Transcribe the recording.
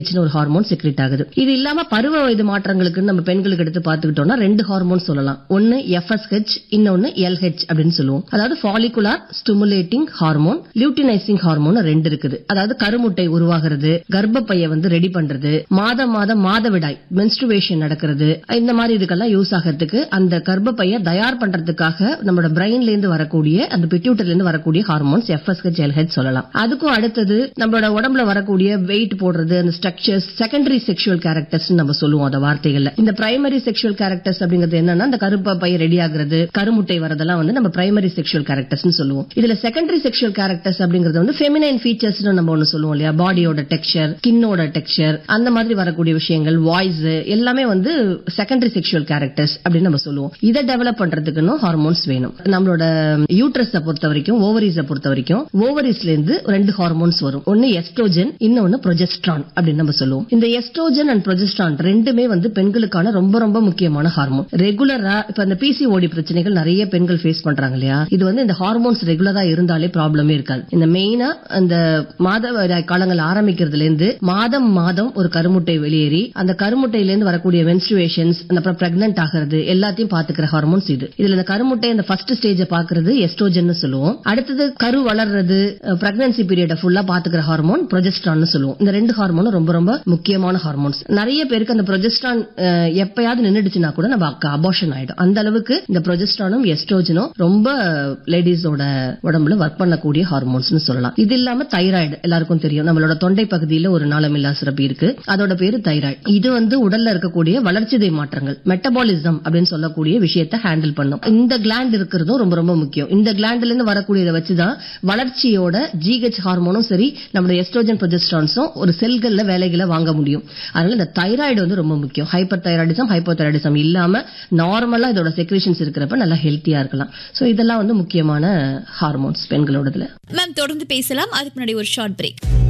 ஒரு hormone secrete ஆகுது இது இல்லாம பருவ வயது மாற்றங்களுக்கு நம்ம பெண்களுக்கு எடுத்து பார்த்துக்கிட்டோம்னா ரெண்டு ஹார்மோன் சொல்லலாம் ஒன்னு எஃப்எஸ்ஹெச் இன்னொன்னு எல்ஹெச் அப்படின்னு சொல்லுவோம் அதாவது follicular stimulating hormone luteinizing hormone ரெண்டு இருக்குது அதாவது கருமுட்டை உருவாகிறது கர்ப்பப்பைய வந்து ரெடி பண்றது மாதம் மாதம் மாதவிடாய் மென்ஸ்ட்ருவேஷன் நடக்கிறது இந்த மாதிரி இதுக்கெல்லாம் யூஸ் ஆகிறதுக்கு அந்த கர்ப்பப்பைய தயார் பண்றதுக்காக நம்மளோட பிரெயின்ல இருந்து வரக்கூடிய அந்த பிட்யூட்டர்ல இருந்து வரக்கூடிய ஹார்மோன்ஸ் எஃப்எஸ்ஹெச் எல்ஹெச் சொல்லலாம் அதுக்கும் அடுத்தது நம்மளோட உடம்புல வரக்கூடிய வெயிட் போடுறது அந்த ஸ்ட்ரக்சர்ஸ் செகண்டரி செக்ஷுவல் கேரக்டர்ஸ் நம்ம சொல்லுவோம் அந்த வார்த்தைகள்ல இந்த பிரைமரி செக்ஷுவல் கேரக்டர்ஸ் அப்படிங்கிறது என்னன்னா அந்த கருப்ப பை ரெடி ஆகுறது கருமுட்டை வரதெல்லாம் வந்து நம்ம பிரைமரி செக்ஷுவல் கேரக்டர்ஸ் சொல்லுவோம் இதுல செகண்டரி செக்ஷுவல் கேரக்டர்ஸ் அப்படிங்கிறது வந்து ஃபெமினைன் ஃபீச்சர்ஸ் நம்ம ஒண்ணு சொல்லுவோம் இல்லையா பாடியோட டெக்ஸ்சர் ஸ்கின்னோட டெக்ஸ்சர் அந்த மாதிரி வரக்கூடிய விஷயங்கள் வாய்ஸ் எல்லாமே வந்து செகண்டரி செக்ஷுவல் கேரக்டர்ஸ் அப்படின்னு நம்ம சொல்லுவோம் இதை டெவலப் பண்றதுக்குன்னு ஹார்மோன்ஸ் வேணும் நம்மளோட யூட்ரஸ பொறுத்த வரைக்கும் ஓவரிஸ பொறுத்த வரைக்கும் ஓவரிஸ்ல இருந்து ரெண்டு ஹார்மோன்ஸ் வரும் ஒன்னு எஸ்ட்ரோஜன் இன்னொன்னு ப்ரொஜெஸ்ட்ரான் அப்படின்னு நம்ம சொல்லுவோம் இந்த எஸ்ட்ரோஜன் அண்ட் ப்ரொஜெஸ்ட்ரான் ரெண்டுமே வந்து பெண்களுக்கான ரொம்ப ரொம்ப முக்கியமான ஹார்மோன் ரெகுலரா இப்ப அந்த பிசிஓடி பிரச்சனைகள் நிறைய பெண்கள் ஃபேஸ் பண்றாங்க இல்லையா இது வந்து இந்த ஹார்மோன்ஸ் ரெகுலரா இருந்தாலே ப்ராப்ளமே இருக்காது இந்த மெயினா அந்த மாதவிடாய் காலங்கள் ஆரம்பிக்கிறதுல இருந்து மாதம் மாதம் ஒரு கருமுட்டை வெளியேறி அந்த கருமுட்டையில இருந்து வரக்கூடிய மென்ஸ்ட்ருவேஷன்ஸ் அப்புறம் பிரெக்னன்ட் ஆகிறது எல்லாத்தையும் பாத்துக்கிற ஹார்மோன்ஸ் இது இதுல இந்த கருமுட்டை அந்த ஃபர்ஸ்ட் ஸ்டேஜ பாக்குறது எஸ்ட்ரோஜன் சொல்லுவோம் அடுத்தது கரு வளர்றது பிரெக்னன்சி பீரியட ஃபுல்லா பாத்துக்கிற ஹார்மோன் ப்ரொஜெஸ்ட்ரான் சொல்லுவோம் இந்த ரெண்டு ஹார்மோனும் ரொம்ப ரொம்ப முக்கியமான ஹார்மோன்ஸ் நிறைய பேருக்கு அந்த ப்ரொஜெஸ்ட்ரான் எப்பயாவது நின்னுடுச்சுன்னா கூட நம்ம அபார்ஷன் ஆயிடும் அந்த அளவுக்கு இந்த ப்ரொஜெஸ்ட்ரானும் எஸ்ட்ரோஜனும் ரொம்ப லேடிஸோட உடம்புல ஒர்க் பண்ணக்கூடிய ஹார்மோன்ஸ்னு சொல்லலாம் இது இல்லாம தைராய்டு எல்லாருக்கும் தெரியும் நம்மளோட தொண்டை பகுதியில ஒரு நாளமில்லா சுரப்பி இருக்கு அதோட பேரு தைராய்டு இது வந்து உடல்ல இருக்கக்கூடிய வளர்ச்சிதை மாற்றங்கள் மெட்டபாலிசம் அப்படின்னு சொல்லக்கூடிய விஷயத்தை ஹேண்டில் பண்ணும் இந்த கிளாண்ட் இருக்கிறதும் ரொம்ப ரொம்ப முக்கியம் இந்த கிளாண்ட்ல இருந்து வரக்கூடியதை வச்சுதான் வளர்ச்சியோட ஜிஹெச் ஹார்மோனும் சரி நம்மளோட எஸ்ட்ரோஜன் ப்ரொஜெஸ்ட்ரான்ஸும் ஒரு செல்கள்ல வேலைகளை வாங்க முடியும் அதனால இந்த தைராய்டு வந்து ரொம்ப முக்கியம் ஹைப்பர் தைராய்டிசம் ஹைப்போ தைராய்டிசம் இல்லாம நார்மலா இதோட செக்ரேஷன்ஸ் இருக்கிறப்ப நல்லா ஹெல்த்தியா இருக்கலாம் சோ இதெல்லாம் வந்து முக்கியமான ஹார்மோன்ஸ் பெண்களோடதுல மேம் தொடர்ந்து பேசலாம் அதுக்கு முன்னாடி ஒரு ஷார்ட் பிரேக்